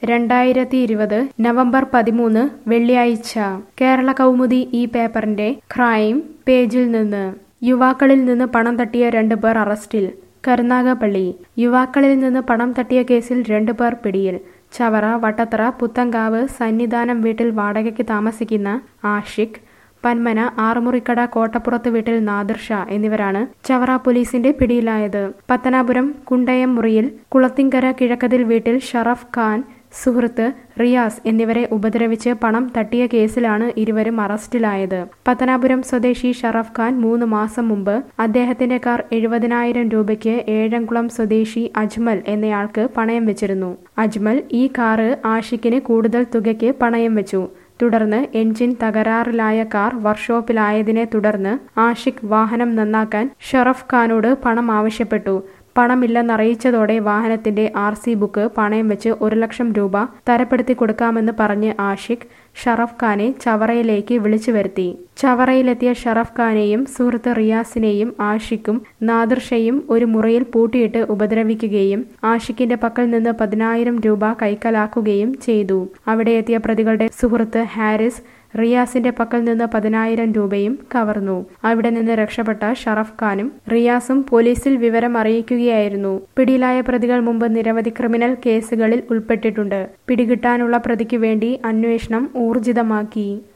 രണ്ടായിരത്തി ഇരുപത് നവംബർ പതിമൂന്ന് വെള്ളിയാഴ്ച കേരള കൗമുദി ഈ പേപ്പറിന്റെ ക്രൈം പേജിൽ നിന്ന് യുവാക്കളിൽ നിന്ന് പണം തട്ടിയ രണ്ടു പേർ അറസ്റ്റിൽ കരുനാഗപ്പള്ളി യുവാക്കളിൽ നിന്ന് പണം തട്ടിയ കേസിൽ രണ്ടു പേർ പിടിയിൽ ചവറ വട്ടത്തറ പുത്തങ്കാവ് സന്നിധാനം വീട്ടിൽ വാടകയ്ക്ക് താമസിക്കുന്ന ആഷിഖ് പന്മന ആറുമുറിക്കട കോട്ടപ്പുറത്ത് വീട്ടിൽ നാദിർ ഷാ എന്നിവരാണ് ചവറ പോലീസിന്റെ പിടിയിലായത് പത്തനാപുരം കുണ്ടയം മുറിയിൽ കുളത്തിങ്കര കിഴക്കതിൽ വീട്ടിൽ ഷറഫ് ഖാൻ സുഹൃത്ത് റിയാസ് എന്നിവരെ ഉപദ്രവിച്ച് പണം തട്ടിയ കേസിലാണ് ഇരുവരും അറസ്റ്റിലായത് പത്തനാപുരം സ്വദേശി ഷറഫ് ഖാൻ മൂന്ന് മാസം മുമ്പ് അദ്ദേഹത്തിന്റെ കാർ എഴുപതിനായിരം രൂപയ്ക്ക് ഏഴംകുളം സ്വദേശി അജ്മൽ എന്നയാൾക്ക് പണയം വെച്ചിരുന്നു അജ്മൽ ഈ കാറ് ആഷിക്കിന് കൂടുതൽ തുകയ്ക്ക് പണയം വെച്ചു തുടർന്ന് എൻജിൻ തകരാറിലായ കാർ വർക്ക്ഷോപ്പിലായതിനെ തുടർന്ന് ആഷിഖ് വാഹനം നന്നാക്കാൻ ഷറഫ് ഖാനോട് പണം ആവശ്യപ്പെട്ടു പണമില്ലെന്നറിയിച്ചതോടെ വാഹനത്തിന്റെ ആർ സി ബുക്ക് പണയം വെച്ച് ഒരു ലക്ഷം രൂപ തരപ്പെടുത്തി കൊടുക്കാമെന്ന് പറഞ്ഞ് ആഷിഖ് ഷറഫ് ഖാനെ ചവറയിലേക്ക് വിളിച്ചു വരുത്തി ചവറയിലെത്തിയ ഷറഫ് ഖാനെയും സുഹൃത്ത് റിയാസിനെയും ആഷിഖും നാദിർഷയും ഒരു മുറിയിൽ പൂട്ടിയിട്ട് ഉപദ്രവിക്കുകയും ആഷിഖിന്റെ പക്കൽ നിന്ന് പതിനായിരം രൂപ കൈക്കലാക്കുകയും ചെയ്തു അവിടെ എത്തിയ പ്രതികളുടെ സുഹൃത്ത് ഹാരിസ് റിയാസിന്റെ പക്കൽ നിന്ന് പതിനായിരം രൂപയും കവർന്നു അവിടെ നിന്ന് രക്ഷപ്പെട്ട ഷറഫ് ഖാനും റിയാസും പോലീസിൽ വിവരം അറിയിക്കുകയായിരുന്നു പിടിയിലായ പ്രതികൾ മുമ്പ് നിരവധി ക്രിമിനൽ കേസുകളിൽ ഉൾപ്പെട്ടിട്ടുണ്ട് പിടികിട്ടാനുള്ള പ്രതിക്ക് വേണ്ടി അന്വേഷണം ഊർജിതമാക്കി